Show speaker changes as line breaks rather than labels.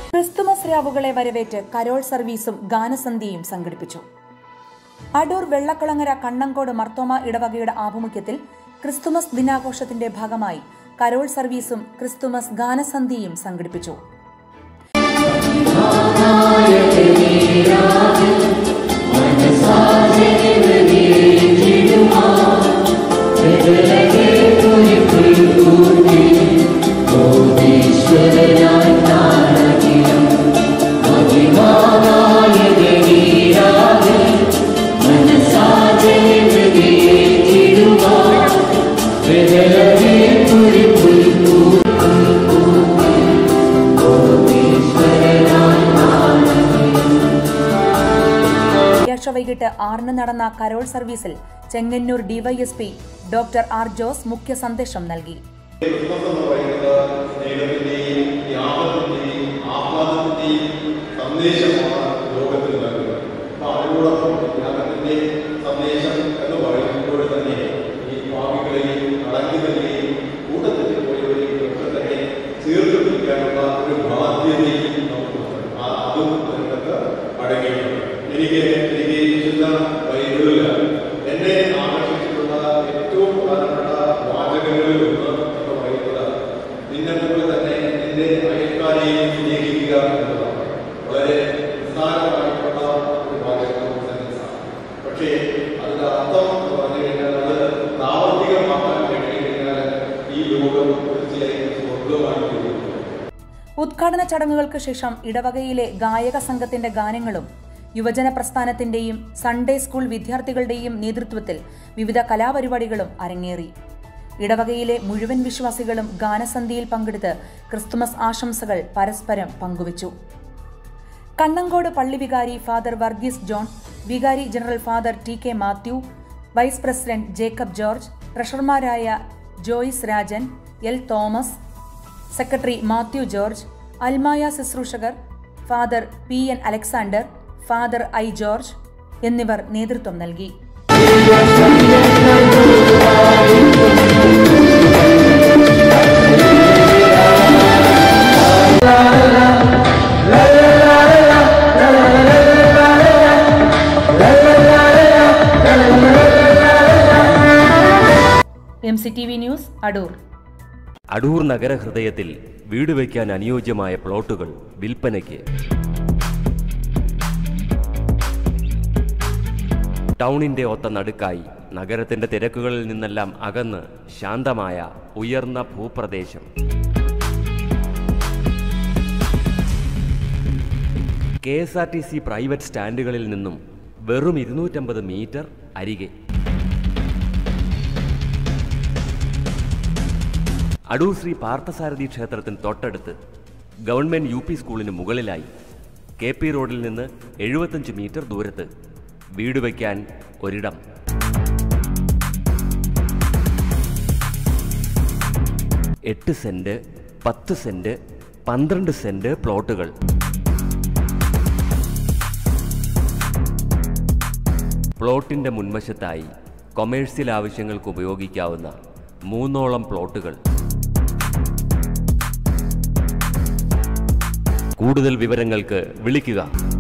Christmas രാവുകളെ വരവേറ്റ് Carol സർവീസും ഗാനസന്ധ്യയും സംഘടിപ്പിച്ചു അടൂർ വെള്ളക്കുളങ്ങര കണ്ണങ്കോട് മർത്തോമ ഇടവകയുടെ ആഭിമുഖ്യത്തിൽ ക്രിസ്തുമസ് ദിനാഘോഷത്തിന്റെ ഭാഗമായി കരോൾ സർവീസും ക്രിസ്തുമസ് ഗാനസന്ധ്യയും സംഘടിപ്പിച്ചു വ്യാഴാഴ്ച വൈകിട്ട് ആറിന് നടന്ന കരോൾ സർവീസിൽ Chengannur DYSP doctor R Jose മുഖ്യ സന്ദേശം നൽകി
ക്രിസ്മസ് എന്ന് പറയുന്നത് സ്നേഹത്തിന്റെയും ത്യാഗത്തിന്റെയും ആഹ്ലാദത്തിന്റെയും സന്ദേശമാണ് ലോകത്തിൽ നൽകുന്നത് അപ്പൊ അതിനോടൊപ്പം ത്യാഗത്തിന്റെ സന്ദേശം എന്ന് പറയുമ്പോൾ തന്നെ ഈ ഭാവികളെയും അടങ്ങുന്നതിനെയും കൂട്ടത്തിൽ പോയവരെയും ഒക്കെ തന്നെ ചേർത്ത് പിടിക്കാനുള്ള ഒരു ബാധ്യതയും നമുക്കുണ്ട് ആ- അതും അതിനകത്ത് അടങ്ങിയിട്ടുണ്ട് എനിക്ക് എനിക്ക് ഈ വിശുദ്ധ ബൈബിളിൽ എന്നെ ആകർഷിച്ചിട്ടുള്ള ഏറ്റവും പ്രധാനപ്പെട്ട വാചകങ്ങളിൽ ഒന്ന് എന്ന് പറയുന്നത് നിന്നെ പോലെ തന്നെ നിന്റെ അയൽക്കാരെയും സ്നേഹിക്കുക എന്നതാണ് വളരെ നിസ്സാരമായിട്ടുള്ള ഒരു വാചകം സെൻസസാണ് പക്ഷേ അതിന്റെ അർത്ഥം എന്ന് പറഞ്ഞു കഴിഞ്ഞാൽ അത് പ്രാവർത്തികമാക്കാൻ വേണ്ടി കഴിഞ്ഞാൽ ഈ ലോകം തീർച്ചയായും സ്വർഗമായി തീരുന്നു
ഉദ്ഘാടന ചടങ്ങുകൾക്ക് ശേഷം ഇടവകയിലെ ഗായക സംഘത്തിന്റെ ഗാനങ്ങളും യുവജന പ്രസ്ഥാനത്തിന്റെയും സൺഡേ സ്കൂൾ വിദ്യാർത്ഥികളുടെയും നേതൃത്വത്തിൽ വിവിധ കലാപരിപാടികളും അരങ്ങേറി ഇടവകയിലെ മുഴുവൻ വിശ്വാസികളും ഗാനസന്ധ്യയിൽ പങ്കെടുത്ത് ക്രിസ്തുമസ് ആശംസകൾ പരസ്പരം പങ്കുവച്ചു കണ്ണങ്കോട് പള്ളി വികാരി ഫാദർ വർഗീസ് ജോൺ വികാരി general father T K Mathew vice president Jacob George ട്രഷറർമാരായ Joyce Rajan L Thomas secretary Mathew George അൽമായ ശുശ്രൂഷകർ father P N Alexander father I George എന്നിവർ നേതൃത്വം നൽകി M C T V news Adoor
Adoor നഗരഹൃദയത്തിൽ വീട് വയ്ക്കാൻ അനുയോജ്യമായ പ്ലോട്ടുകൾ വിൽപ്പനയ്ക്ക് ടൗണിന്റെ ഒത്ത നടുക്കായി നഗരത്തിന്റെ തിരക്കുകളിൽ നിന്നെല്ലാം അകന്ന് ശാന്തമായ ഉയർന്ന ഭൂപ്രദേശം K S R T C private സ്റ്റാൻഡുകളിൽ നിന്നും വെറും ഇരുന്നൂറ്റമ്പത് മീറ്റർ അരികെ അടൂർ ശ്രീ പാർത്ഥസാരഥി ക്ഷേത്രത്തിന് തൊട്ടടുത്ത് ഗവൺമെന്റ് യു പി സ്കൂളിന് മുകളിലായി കെ പി റോഡിൽ നിന്ന് എഴുപത്തഞ്ച് മീറ്റർ ദൂരത്ത് വീട് വയ്ക്കാൻ ഒരിടം എട്ട് സെന്റ് പത്ത് സെന്റ് പന്ത്രണ്ട് സെന്റ് പ്ലോട്ടുകൾ പ്ലോട്ടിന്റെ മുൻവശത്തായി കൊമേഴ്സ്യൽ ആവശ്യങ്ങൾക്ക് ഉപയോഗിക്കാവുന്ന മൂന്നോളം പ്ലോട്ടുകൾ കൂടുതൽ വിവരങ്ങൾക്ക് വിളിക്കുക